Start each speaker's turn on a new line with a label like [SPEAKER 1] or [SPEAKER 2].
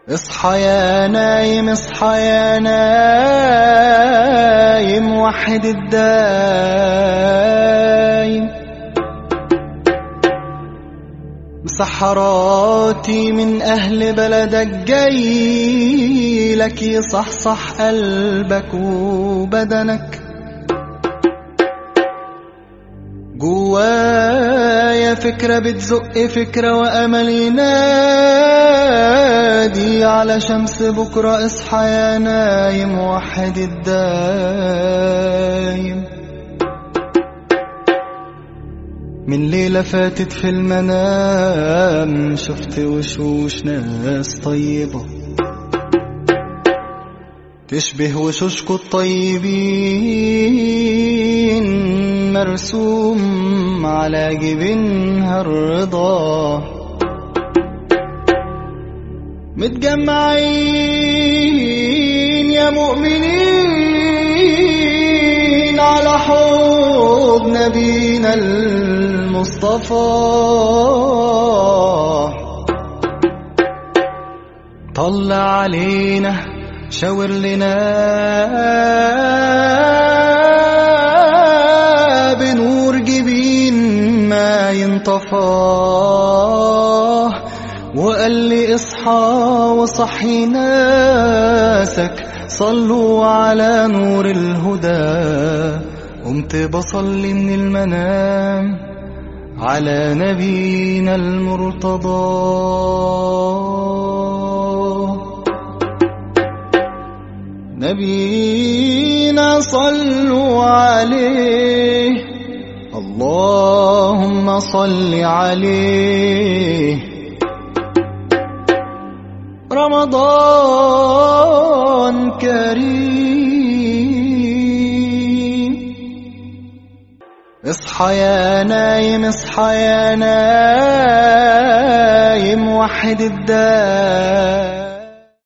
[SPEAKER 1] اصحى يا نايم اصحى يا نايم وحد الدايم مسحراتي من أهل بلدك جاي لك يصحصح قلبك وبدنك جوايا فكرة بتزق فكرة وأمل ينادي على شمس بكرة اصحى يا نايم وحد الدايم من ليلة فاتت في المنام شفت وشوش ناس طيبة تشبه وشوشكوا الطيبين مرسوم على جبينها الرضا متجمعين يا مؤمنين على حوض نبينا المصطفى طلع علينا شاور لنا بنور جبين ما ينطفاه وقال لي اصحى وصحي ناسك صلوا على نور الهدى قمت بصلي من المنام على نبينا المرتضى نبينا صلوا عليه اللهم صل عليه رمضان كريم اصحى يا نايم اصحى يا نايم وحد الدار